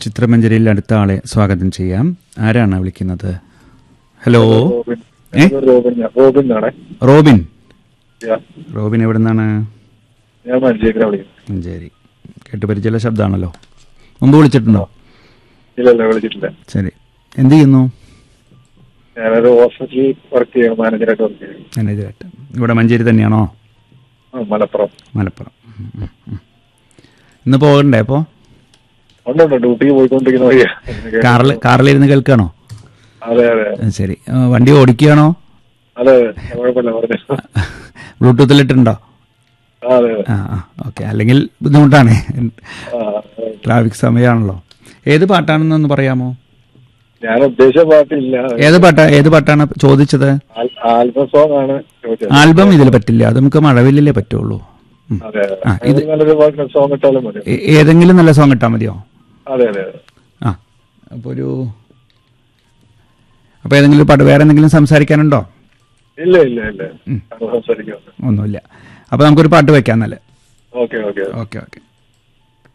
ചിത്രമഞ്ജരിയിൽ അടുത്ത ആളെ സ്വാഗതം ചെയ്യാം ആരാണ് വിളിക്കുന്നത് ഹലോ റോബിൻ ഏ? റോബിൻ ഞാൻ- റോബിൻ എന്നാണ് റോബിൻ യാ. റോബിൻ എവിടെ നിന്നാണ് ഞാൻ മഞ്ചേരിനെ വിളിക്കുന്നത് മഞ്ചേരി കേട്ടുപരിചയ ശബ്ദമാണല്ലോ മുമ്പ് വിളിച്ചിട്ടുണ്ടോ ഇല്ല ഇല്ല വിളിച്ചിട്ടില്ല ശരി എന്ത് ചെയ്യുന്നു ഞാനൊരു ഹോസ്പിറ്റലിൽ വർക്ക് ചെയ്യണം മാനേജറായിട്ട് വർക്ക് ചെയ്യണം മാനേജറായിട്ട് ഇവിടെ മഞ്ചേരി തന്നെയാണോ ആ മലപ്പുറം മലപ്പുറം ഉം, ഉം, ഉം. ഇന്ന് പോകണ്ടേ അപ്പോൾ ഉണ്ട് ഉണ്ട് ഡ്യൂട്ടിക്ക് പോയിക്കൊണ്ടിരിക്കുന്ന വഴിയാ കാറിൽ കാറിലിരുന്ന് കേൾക്കുകയാണോ അതെ അതെ ശരി ആ, വണ്ടി ഓടിക്കുകയാണോ അതെ കുഴപ്പമില്ല പറഞ്ഞു ബ്ലൂടൂത്തിലിട്ടുണ്ടോ ആ, അതെ അതെ ആ ആ ഓക്കെ അല്ലെങ്കിൽ ബുദ്ധിമുട്ടാണ് ആ, ട്രാഫിക് സമയമാണല്ലോ ഏത് പാട്ടാണെന്നൊന്ന് പറയാമോ ഞാൻ ഉദ്ദേശിച്ച പാട്ടില്ല ഏത് പാട്ടാ ഏത് പാട്ടാണ് ചോദിച്ചത് ആൽ- ആൽബം സോങ് ആണ് ചോദിച്ചത് ആൽബം ഇതിൽ പറ്റില്ല അത് നമുക്ക് മഴവില്ലേ പറ്റുള്ളൂ ഉം. അതെ അതെ ആ, ഇത്- അത് നല്ലൊരു പാട്ട് സോങ് ഇട്ടാലും മതി ഏ- ഏതെങ്കിലും നല്ല സോങ് ഇട്ടാൽ മതിയോ അതെ അതെ അതെ ആ അപ്പോൾ ഒരു അപ്പോൾ ഏതെങ്കിലും പാട്ട് വേറെ എന്തെങ്കിലും സംസാരിക്കാനുണ്ടോ ഇല്ല ഇല്ല ഇല്ല അത് സംസാരിക്കാം ഒന്നുമില്ല അപ്പോൾ നമുക്കൊരു പാട്ട് വെക്കാം നല്ല ഓക്കെ ഓക്കെ ഓക്കെ ഓക്കെ